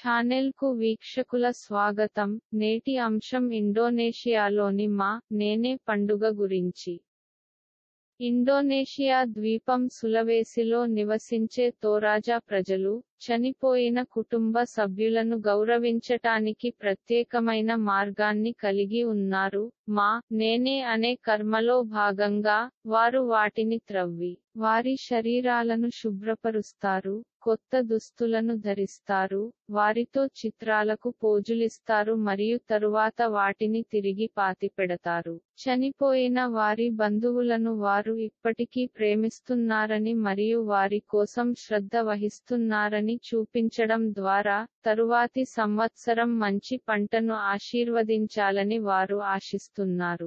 channel కు వీక్షకుల స్వాగతం నేటి అంశం ఇండోనేషియాలోని మా నేనే పండుగ గురించి ఇండోనేషియా ద్వీపం సులవేసిలో నివసించే తోరాజా ప్రజలు చనిపోయిన కుటుంబ సభ్యులను గౌరవించటానికి ప్రత్యేకమైన మార్గాన్ని కలిగి ఉన్నారు మా నేనే అనే కర్మలో భాగంగా వారు వాటిని త్రవ్వి వారి శరీరాలను శుభ్రపరుస్తారు కొత్త దుస్తులను ధరిస్తారు వారితో చిత్రాలకు పోజులిస్తారు మరియు తరువాత వాటిని తిరిగి పాతిపెడతారు చనిపోయిన వారి బంధువులను వారు ఇప్పటికీ ప్రేమిస్తున్నారని మరియు వారి కోసం శ్రద్ధ వహిస్తున్నారని చూపించడం ద్వారా తరువాతి సంవత్సరం మంచి పంటను ఆశీర్వదించాలని వారు ఆశిస్తున్నారు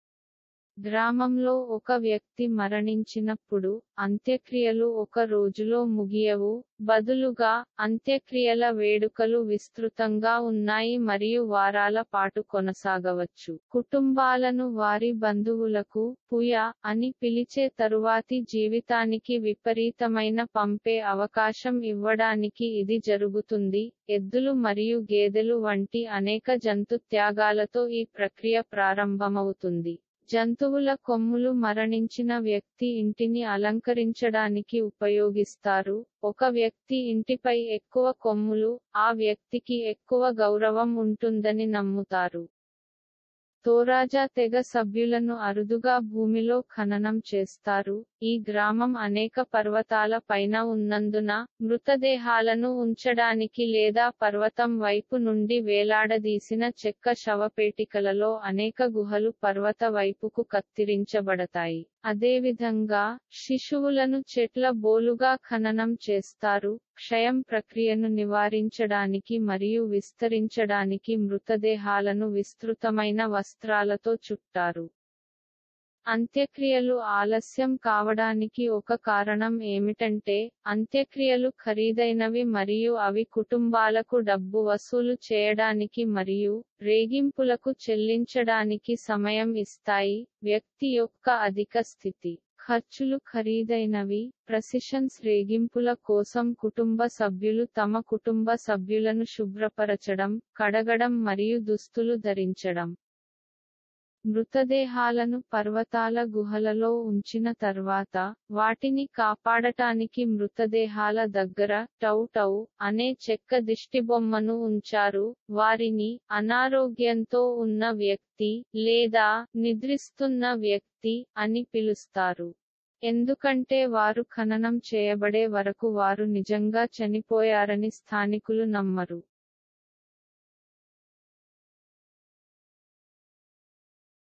గ్రామంలో ఒక వ్యక్తి మరణించినప్పుడు అంత్యక్రియలు ఒక రోజులో ముగియవు బదులుగా అంత్యక్రియల వేడుకలు విస్తృతంగా ఉన్నాయి మరియు వారాల పాటు కొనసాగవచ్చు కుటుంబాలను వారి బంధువులకు పుయ అని పిలిచే తరువాతి జీవితానికి విపరీతమైన పంపే అవకాశం ఇవ్వడానికి ఇది జరుగుతుంది ఎద్దులు మరియు గేదెలు వంటి అనేక జంతు త్యాగాలతో ఈ ప్రక్రియ ప్రారంభమవుతుంది జంతువుల కొమ్ములు మరణించిన వ్యక్తి ఇంటిని అలంకరించడానికి ఉపయోగిస్తారు ఒక వ్యక్తి ఇంటిపై ఎక్కువ కొమ్ములు ఆ వ్యక్తికి ఎక్కువ గౌరవం ఉంటుందని నమ్ముతారు తోరాజా తెగ సభ్యులను అరుదుగా భూమిలో ఖననం చేస్తారు ఈ గ్రామం అనేక పర్వతాల పైన ఉన్నందున మృతదేహాలను ఉంచడానికి లేదా పర్వతం వైపు నుండి వేలాడదీసిన చెక్క శవపేటికలలో అనేక గుహలు పర్వత వైపుకు కత్తిరించబడతాయి అదేవిధంగా శిశువులను చెట్ల బోలుగా ఖననం చేస్తారు క్షయం ప్రక్రియను నివారించడానికి మరియు విస్తరించడానికి మృతదేహాలను విస్తృతమైన వస్త్రాలతో చుట్టారు అంత్యక్రియలు ఆలస్యం కావడానికి ఒక కారణం ఏమిటంటే అంత్యక్రియలు ఖరీదైనవి మరియు అవి కుటుంబాలకు డబ్బు వసూలు చేయడానికి మరియు రేగింపులకు చెల్లించడానికి సమయం ఇస్తాయి వ్యక్తి యొక్క అధిక స్థితి ఖర్చులు ఖరీదైనవి ప్రసిషన్స్ రేగింపుల కోసం కుటుంబ సభ్యులు తమ కుటుంబ సభ్యులను శుభ్రపరచడం కడగడం మరియు దుస్తులు ధరించడం మృతదేహాలను పర్వతాల గుహలలో ఉంచిన తర్వాత వాటిని కాపాడటానికి మృతదేహాల దగ్గర టౌ టౌ అనే చెక్క దిష్టిబొమ్మను ఉంచారు వారిని అనారోగ్యంతో ఉన్న వ్యక్తి లేదా నిద్రిస్తున్న వ్యక్తి అని పిలుస్తారు ఎందుకంటే వారు ఖననం చేయబడే వరకు వారు నిజంగా చనిపోయారని స్థానికులు నమ్మరు